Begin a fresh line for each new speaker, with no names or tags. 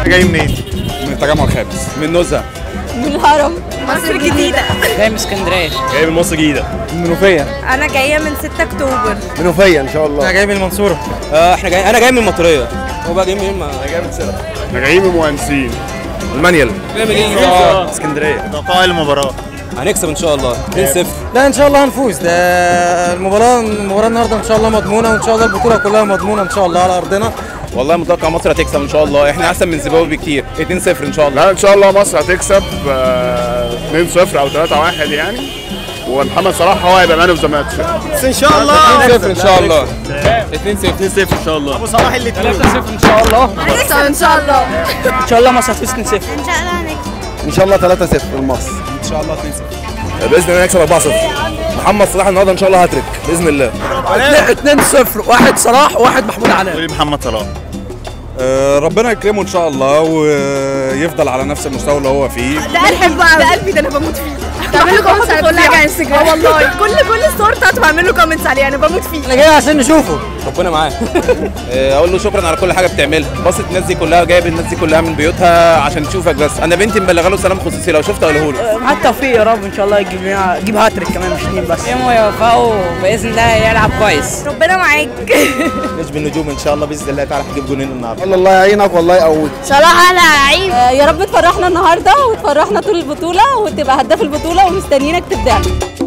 جاي منين؟
من التجمع الخامس
من نزهه
من الهرم
مصر الجديدة
جاي من اسكندريه
جاي من مصر الجديده
من منوفيه
أنا جاية من 6 أكتوبر
منوفيه ان شاء الله
جاي من المنصوره آه احنا جاي انا جاي من المطريه هو بقى جاي منين ما
جاي من سيرة
احنا جايين من مهندسين
المانيال جاي منين اه اسكندريه
توقع المباراة
هنكسب ان شاء الله 2-0
لا ان شاء الله هنفوز ده المباراه المباراه النهارده ان شاء الله مضمونه وان شاء الله البطوله كلها مضمونه ان شاء الله على ارضنا
والله متوقع مصر هتكسب ان شاء الله احنا احسن من زيمبابوي بكتير 2-0 ان شاء الله
لا ان شاء الله مصر هتكسب آه، 2-0 او 3-1 يعني ومحمد صلاح هو هيبقى مان اوف ذا ماتش
ان شاء الله 2-0 ان شاء الله 2-0 2-0 ان شاء الله ابو صلاح اللي
3-0 ان شاء الله
هنكسب إن شاء الله
ان شاء الله مصر هتفوز 2-0
إن شاء الله هنكسب
ان شاء الله 3-0 لمصر
ان شاء الله 2-0 باذن الله نكسب 4-0 محمد صلاح النهارده ان شاء الله هاتريك باذن الله
2-0 واحد صلاح وواحد محمود علاء
محمد صلاح
ربنا يكرمه ان شاء الله ويفضل على نفس المستوى اللي هو فيه
ده قلبي ده قلبي ده أنا بموت فيه بعمل له كومنتس على كل حاجة على انستجرام والله كل كل الصور بتاعته بعمل له كومنتس عليه أنا بموت فيه
انا جاي عشان نشوفه
ربنا معاه آه، اقول له شكرا على كل حاجه بتعملها بصت الناس دي كلها جايب الناس دي كلها من بيوتها عشان تشوفك بس انا بنتي مبلغه له سلام خصوصي لو شفته اقوله له
مع التوفيق يا رب ان شاء الله يجيب يجيب هاتريك كمان مش اثنين بس يوم يوفقوا باذن الله يلعب كويس
ربنا معاك
نجم النجوم ان شاء الله باذن الله تعالى هتجيب جونين النهارده
الله الله يعينك والله يقويك
صلاح على لعيب
يا رب تفرحنا النهارده وتفرحنا طول البطوله وتبقى هداف البطوله ومستنيينك تبدع